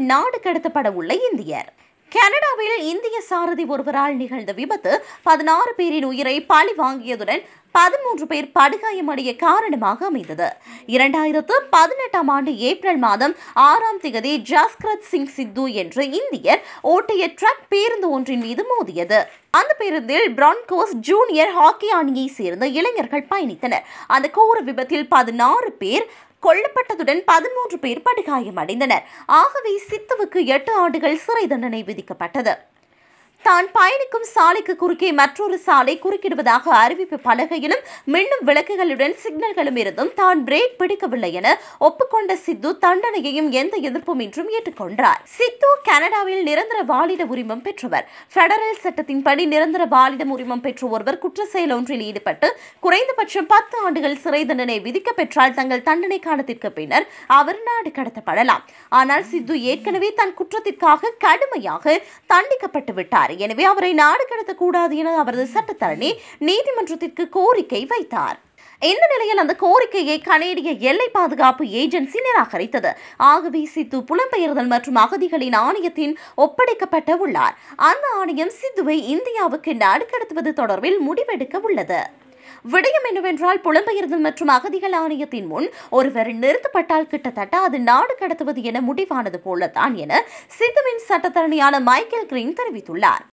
நாடு கடத்தப்பட உள்ள இந்தியர் கனடாவில் இந்திய சாரதி ஒருவரால் நிகழ்ந்த விபத்து பதினாறு பேரின் உயிரை பழி வாங்கியதுடன் பதிமூன்று பேர் படுகாயமடைய காரணமாக அமைந்தது இரண்டாயிரத்து பதினெட்டாம் ஆண்டு ஏப்ரல் மாதம் ஆறாம் திகதி ஜஸ்கரத் சிங் சித்து என்ற இந்தியர் ஓட்டிய ட்ரக் பேருந்து ஒன்றின் மீது மோதியது அந்த பேருந்தில் பிரான்கோஸ் ஜூனியர் ஹாக்கி அணியை சேர்ந்த இளைஞர்கள் பயணித்தனர் அந்த கோர விபத்தில் பதினாறு பேர் கொல்லப்பட்டதுடன் பதிமூன்று பேர் படுகாயமடைந்தனர் ஆகவே சித்துவுக்கு எட்டு ஆண்டுகள் சிறை தண்டனை விதிக்கப்பட்டது தான் பயணிக்கும் சாலைக்கு குறுக்கே மற்றொரு சாலை குறுக்கிடுவதாக அறிவிப்பு பலகையிலும் மின்னும் விளக்குகளுடன் சிக்னல்களும் இருந்தும் தான் பிரேக் பிடிக்கவில்லை என ஒப்புக்கொண்ட சித்து தண்டனையையும் எந்த எதிர்ப்பும் இன்றும் ஏற்றுக்கொண்டார் சித்து கனடாவில் நிரந்தர வாலிட உரிமம் பெற்றவர் பெடரல் சட்டத்தின்படி நிரந்தர வாலிடம் உரிமம் பெற்ற ஒருவர் குற்ற செயல் ஒன்றில் ஈடுபட்டு குறைந்தபட்சம் பத்து ஆண்டுகள் சிறை தண்டனை விதிக்க பெற்றால் தங்கள் தண்டனை காலத்திற்கு பின்னர் அவர் நாடு கடத்தப்படலாம் ஆனால் சித்து ஏற்கனவே தன் குற்றத்திற்காக கடுமையாக தண்டிக்கப்பட்டு விட்டார் எனவே அவரை நாடு கடத்தக்கூடாது என அவரது சட்டத்தரணி நீதிமன்றத்திற்கு கோரிக்கை வைத்தார் இந்த நிலையில் அந்த கோரிக்கையை கனேடிய எல்லை பாதுகாப்பு ஏஜென்சி நிராகரித்தது ஆகவே சித்து புலம்பெயர்தல் மற்றும் அகதிகளின் ஆணையத்தின் ஒப்படைக்கப்பட்ட உள்ளார் அந்த ஆணையம் சித்துவை இந்தியாவுக்கு நாடு கடத்துவது தொடர்பில் முடிவெடுக்க உள்ளது விடயம் என்னவென்றால் புலம்பெயர்தல் மற்றும் அகதிகள் ஆணையத்தின் முன் ஒருவர் நிறுத்தப்பட்டால் கிட்டத்தட்ட அது நாடு கடத்துவது என முடிவானது போலத்தான் என சித்துவின் சட்டத்தரணியான மைக்கேல் கிரீன் தெரிவித்துள்ளார்